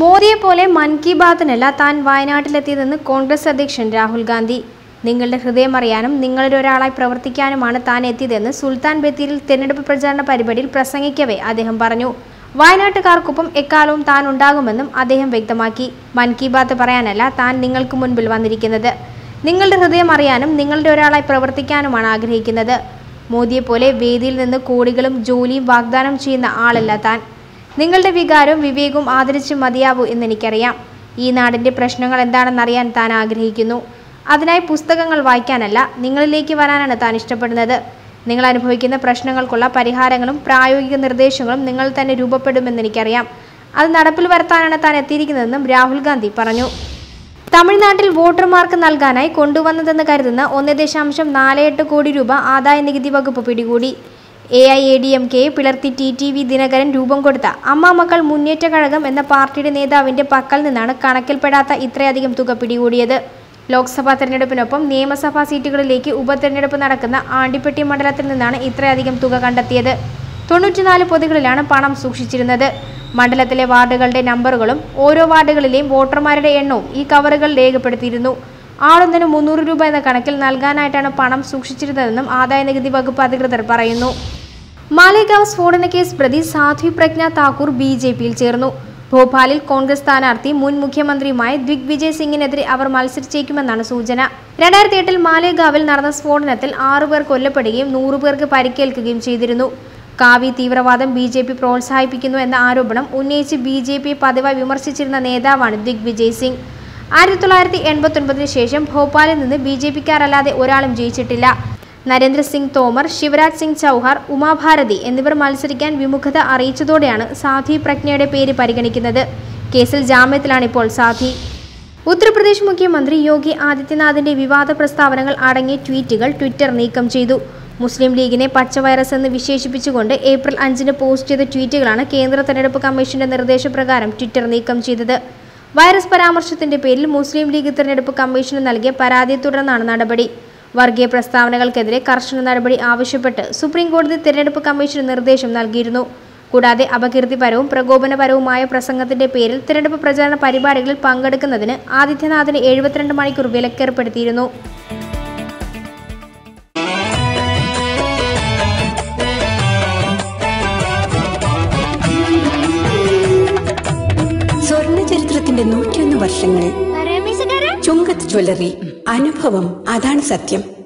മോദിയെ പോലെ മൻ കി ബാത്തിനല്ല താൻ വയനാട്ടിലെത്തിയതെന്ന് കോൺഗ്രസ് അധ്യക്ഷൻ രാഹുൽ ഗാന്ധി നിങ്ങളുടെ ഹൃദയം അറിയാനും നിങ്ങളുടെ ഒരാളായി പ്രവർത്തിക്കാനുമാണ് താൻ എത്തിയതെന്ന് സുൽത്താൻ ബത്തേരിയിൽ തെരഞ്ഞെടുപ്പ് പ്രചാരണ പരിപാടിയിൽ പ്രസംഗിക്കവേ അദ്ദേഹം പറഞ്ഞു വയനാട്ടുകാർക്കൊപ്പം എക്കാലവും താൻ ഉണ്ടാകുമെന്നും അദ്ദേഹം വ്യക്തമാക്കി മൻ കി ബാത്ത് പറയാനല്ല താൻ നിങ്ങൾക്ക് മുൻപിൽ വന്നിരിക്കുന്നത് നിങ്ങളുടെ ഹൃദയം അറിയാനും നിങ്ങളുടെ ഒരാളായി പ്രവർത്തിക്കാനുമാണ് ആഗ്രഹിക്കുന്നത് മോദിയെപ്പോലെ വേദിയിൽ നിന്ന് കോടികളും ജോലിയും വാഗ്ദാനം ചെയ്യുന്ന ആളല്ല താൻ നിങ്ങളുടെ വികാരവും വിവേകവും ആദരിച്ച് മതിയാവൂ എന്നെനിക്കറിയാം ഈ നാടിൻ്റെ പ്രശ്നങ്ങൾ എന്താണെന്നറിയാൻ താൻ ആഗ്രഹിക്കുന്നു അതിനായി പുസ്തകങ്ങൾ വായിക്കാനല്ല നിങ്ങളിലേക്ക് വരാനാണ് താൻ ഇഷ്ടപ്പെടുന്നത് നിങ്ങൾ അനുഭവിക്കുന്ന പ്രശ്നങ്ങൾക്കുള്ള പരിഹാരങ്ങളും പ്രായോഗിക നിർദ്ദേശങ്ങളും നിങ്ങൾ തന്നെ രൂപപ്പെടുമെന്ന് എനിക്കറിയാം അത് നടപ്പിൽ വരുത്താനാണ് താൻ എത്തിയിരിക്കുന്നതെന്നും രാഹുൽ ഗാന്ധി പറഞ്ഞു തമിഴ്നാട്ടിൽ വോട്ടർമാർക്ക് നൽകാനായി കൊണ്ടുവന്നതെന്ന് കരുതുന്ന ഒന്ന് ദശാംശം നാല് എട്ട് കോടി രൂപ ആദായ നികുതി വകുപ്പ് പിടികൂടി A I A D M K പിളർത്തി ടി ടി വി ദിനകരൻ രൂപം കൊടുത്ത അമ്മ മക്കൾ മുന്നേറ്റ കഴകം എന്ന പാർട്ടിയുടെ നേതാവിന്റെ പക്കൽ നിന്നാണ് കണക്കിൽപ്പെടാത്ത ഇത്രയധികം തുക പിടികൂടിയത് ലോക്സഭാ തെരഞ്ഞെടുപ്പിനൊപ്പം നിയമസഭാ സീറ്റുകളിലേക്ക് ഉപതെരഞ്ഞെടുപ്പ് നടക്കുന്ന ആണ്ടിപ്പെട്ടി മണ്ഡലത്തിൽ നിന്നാണ് ഇത്രയധികം തുക കണ്ടെത്തിയത് തൊണ്ണൂറ്റിനാല് പൊതികളിലാണ് പണം സൂക്ഷിച്ചിരുന്നത് മണ്ഡലത്തിലെ വാർഡുകളുടെ നമ്പറുകളും ഓരോ വാർഡുകളിലെയും വോട്ടർമാരുടെ എണ്ണവും ഈ കവറുകൾ രേഖപ്പെടുത്തിയിരുന്നു ആളൊന്നിന് മുന്നൂറ് രൂപ എന്ന കണക്കിൽ നൽകാനായിട്ടാണ് പണം സൂക്ഷിച്ചിരുന്നതെന്നും ആദായ നികുതി വകുപ്പ് അധികൃതർ പറയുന്നു മാലേഗാവ് സ്ഫോടന കേസ് പ്രതി സാധ്വി പ്രജ്ഞ താക്കൂർ ബി ജെ പിയിൽ ചേർന്നു ഭോപ്പാലിൽ കോൺഗ്രസ് സ്ഥാനാർത്ഥി മുൻ മുഖ്യമന്ത്രിയുമായ ദിഗ്വിജയ് സിംഗിനെതിരെ അവർ മത്സരിച്ചേക്കുമെന്നാണ് സൂചന രണ്ടായിരത്തി എട്ടിൽ മാലേഗാവിൽ നടന്ന സ്ഫോടനത്തിൽ ആറുപേർ കൊല്ലപ്പെടുകയും നൂറുപേർക്ക് പരിക്കേൽക്കുകയും ചെയ്തിരുന്നു കാവി തീവ്രവാദം ബി ജെ പി പ്രോത്സാഹിപ്പിക്കുന്നു എന്ന ആരോപണം ഉന്നയിച്ച് ബി ജെ പി പതിവായി വിമർശിച്ചിരുന്ന നേതാവാണ് ദിഗ്വിജയ് സിംഗ് ആയിരത്തി തൊള്ളായിരത്തി എൺപത്തൊൻപതിന് ശേഷം ഭോപ്പാലിൽ നിന്ന് ബി ജെ പിക്കാരല്ലാതെ ഒരാളും ജയിച്ചിട്ടില്ല നരേന്ദ്ര സിംഗ് തോമർ ശിവരാജ് സിംഗ് ചൗഹാർ ഉമാഭാരതി എന്നിവർ മത്സരിക്കാൻ വിമുഖത അറിയിച്ചതോടെയാണ് സാധ്വി പ്രജ്ഞയുടെ പേര് പരിഗണിക്കുന്നത് കേസിൽ ജാമ്യത്തിലാണ് ഇപ്പോൾ സാധ്വി ഉത്തർപ്രദേശ് മുഖ്യമന്ത്രി യോഗി ആദിത്യനാഥിന്റെ വിവാദ പ്രസ്താവനകൾ അടങ്ങിയ ട്വീറ്റുകൾ ട്വിറ്റർ നീക്കം ചെയ്തു മുസ്ലിം ലീഗിനെ പച്ച വൈറസ് എന്ന് വിശേഷിപ്പിച്ചുകൊണ്ട് ഏപ്രിൽ അഞ്ചിന് പോസ്റ്റ് ചെയ്ത ട്വീറ്റുകളാണ് കേന്ദ്ര തെരഞ്ഞെടുപ്പ് കമ്മീഷന്റെ നിർദ്ദേശപ്രകാരം ട്വിറ്റർ നീക്കം ചെയ്തത് വൈറസ് പരാമർശത്തിന്റെ പേരിൽ മുസ്ലിം ലീഗ് തെരഞ്ഞെടുപ്പ് കമ്മീഷന് നൽകിയ പരാതിയെ തുടർന്നാണ് നടപടി വർഗീയ പ്രസ്താവനകൾക്കെതിരെ കർശന നടപടി ആവശ്യപ്പെട്ട് സുപ്രീം കോടതി തെരഞ്ഞെടുപ്പ് കമ്മീഷന് നിർദ്ദേശം നൽകിയിരുന്നു കൂടാതെ അപകീർത്തിപരവും പ്രകോപനപരവുമായ പ്രസംഗത്തിന്റെ പേരിൽ തെരഞ്ഞെടുപ്പ് പ്രചാരണ പരിപാടികളിൽ പങ്കെടുക്കുന്നതിന് ആദിത്യനാഥിന് എഴുപത്തിരണ്ട് മണിക്കൂർ വിലക്കേർപ്പെടുത്തിയിരുന്നു സ്വർണ്ണ ചരിത്രത്തിന്റെ നൂറ്റിയൊന്ന് വർഷങ്ങൾ ചുങ്കത്ത് ജ്വല്ലറി അനുഭവം അതാണ് സത്യം